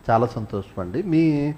చాలా సంతోషం అండి మీ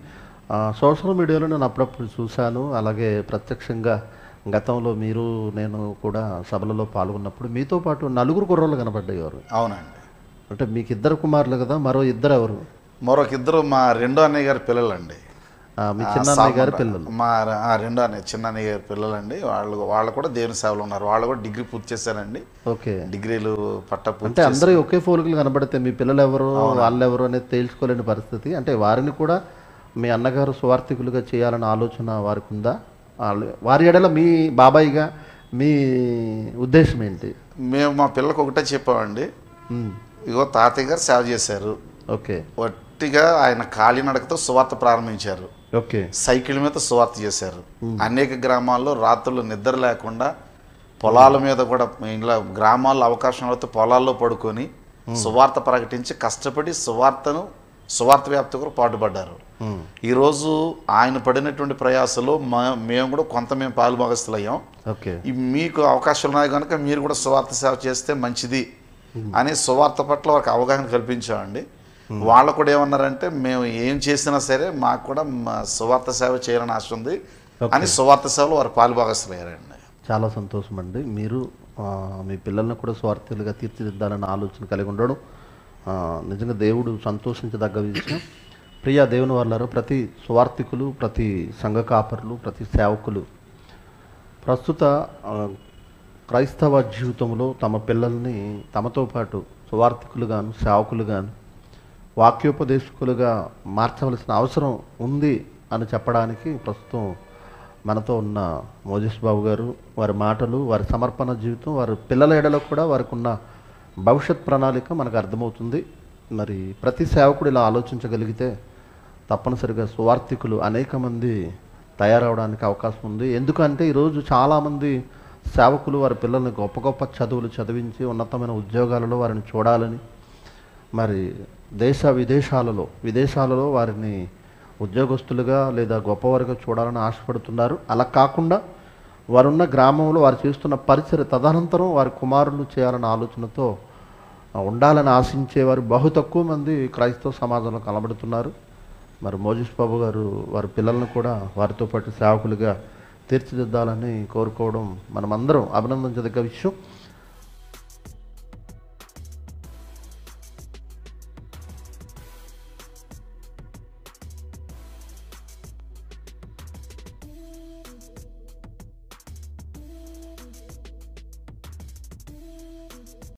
ఆ, సోషల్ మీడియాలో నేను అప్పుడప్పుడు చూశాను అలాగే ప్రత్యక్షంగా గతంలో మీరు నేను కూడా సభలలో పాల్గొన్నప్పుడు మీతో పాటు నలుగురు కుర్రోళ్ళు కనబడ్డేవారు అవునండి అంటే మీకు ఇద్దరు కుమారులు కదా మరో ఇద్దరు ఎవరు మరొక ఇద్దరు మా రెండో అన్నయ్య గారి పిల్లలండి ఆ, మీ ఆ, చిన్న అన్నయ్య గారి సామ- పిల్లలు మా ర- ఆ, రెండో అన్నయ్య చిన్న అన్నయ్య గారి పిల్లలండి వాళ్ళు వాళ్ళు కూడా దేవుని సేవలో ఉన్నారు వాళ్ళు కూడా డిగ్రీ పూర్తి చేశారండి ఓకే డిగ్రీలు పట్ట పూర్తి అంటే అందరూ ఒకే ఫోలికలు కనబడితే మీ పిల్లలు ఎవరు వాళ్ళు ఎవరు అనేది తేల్చుకోలేని పరిస్థితి అంటే వారిని కూడా మీ అన్నగారు స్వార్థికులుగా చేయాలన్న ఆలోచన వారికి ఉందా వాళ్ళు- వారి ఎడల మీ బాబాయిగా మీ ఉద్దేశం ఏంటి మేము మా పిల్లలకు ఒకటే చెప్పామండి ఉమ్, ఇగో తాతయ్య గారు సేవ చేశారు ఓకే వట్టిగా ఆయన కాలినడకతో సువార్త ప్రారంభించారు ఓకే సైకిల్ మీద సువార్త చేశారు అనేక గ్రామాల్లో రాత్రులు నిద్ర లేకుండా పొలాల మీద కూడా ఇలా గ్రామాల్లో అవకాశం అయితే పొలాల్లో పడుకొని సువార్త ప్రకటించి కష్టపడి సువార్తను సువార్త వ్యాప్తి కూడా పాటుపడ్డారు ఉమ్, ఈరోజు ఆయన పడినటువంటి ప్రయాసలో మా మేము కూడా కొంత మేము పాలుభాగస్తులయ్యాం ఓకే ఈ మీకు అవకాశాలు ఉన్నాయి కనుక మీరు కూడా సువార్త సేవ చేస్తే మంచిది అని సువార్త పట్ల వారికి అవగాహన కల్పించామండి వాళ్ళు కూడా ఏమన్నారంటే మేము ఏం చేసినా సరే మాకు కూడా మా సువార్త సేవ చేయాలని ఆశ ఉంది అని సువార్త సేవలో వారు పాలుభాగస్తులయ్యారండి చాలా సంతోషం అండి మీరు ఆ, మీ పిల్లల్ని కూడా స్వార్థులుగా తీర్చిదిద్దాలన్న ఆలోచన కలిగి ఉండడం ఆ, నిజంగా దేవుడు సంతోషించదగ్గ విషయం ప్రియా దేవుని వాళ్ళారు ప్రతి స్వార్థికులు ప్రతి సంఘ కాపరులు ప్రతి సేవకులు ప్రస్తుత ఆ, క్రైస్తవ జీవితంలో తమ పిల్లల్ని తమతో పాటు సువార్థికులుగాను సేవకులుగాను వాక్యోపదేశకులుగా మార్చవలసిన అవసరం ఉంది అని చెప్పడానికి ప్రస్తుతం మనతో ఉన్న మోజస్ బాబు గారు వారి మాటలు వారి సమర్పణ జీవితం వారి పిల్లల ఎడలో కూడా వారికి ఉన్న భవిష్యత్ ప్రణాళిక మనకు అర్థమవుతుంది మరి ప్రతి సేవకుడు ఇలా ఆలోచించగలిగితే తప్పనిసరిగా సువార్థికులు అనేక మంది తయారవడానికి అవకాశం ఉంది ఎందుకంటే ఈరోజు చాలామంది సేవకులు వారి పిల్లల్ని గొప్ప గొప్ప చదువులు చదివించి ఉన్నతమైన ఉద్యోగాలలో వారిని చూడాలని మరి దేశ విదేశాలలో విదేశాలలో వారిని ఉద్యోగస్తులుగా లేదా గొప్పవారిగా చూడాలని ఆశపడుతున్నారు అలా కాకుండా వారున్న గ్రామంలో వారు చేస్తున్న పరిచయ తదనంతరం వారి కుమారులు చేయాలన్న ఆలోచనతో ఆ, ఉండాలని ఆశించేవారు బహు తక్కువ మంది క్రైస్తవ సమాజంలో కనబడుతున్నారు మరి మోజస్ బాబు గారు వారి పిల్లలను కూడా వారితో పాటు సేవకులుగా తీర్చిదిద్దాలని కోరుకోవడం మనమందరం అభినందించదగ్గ విషయం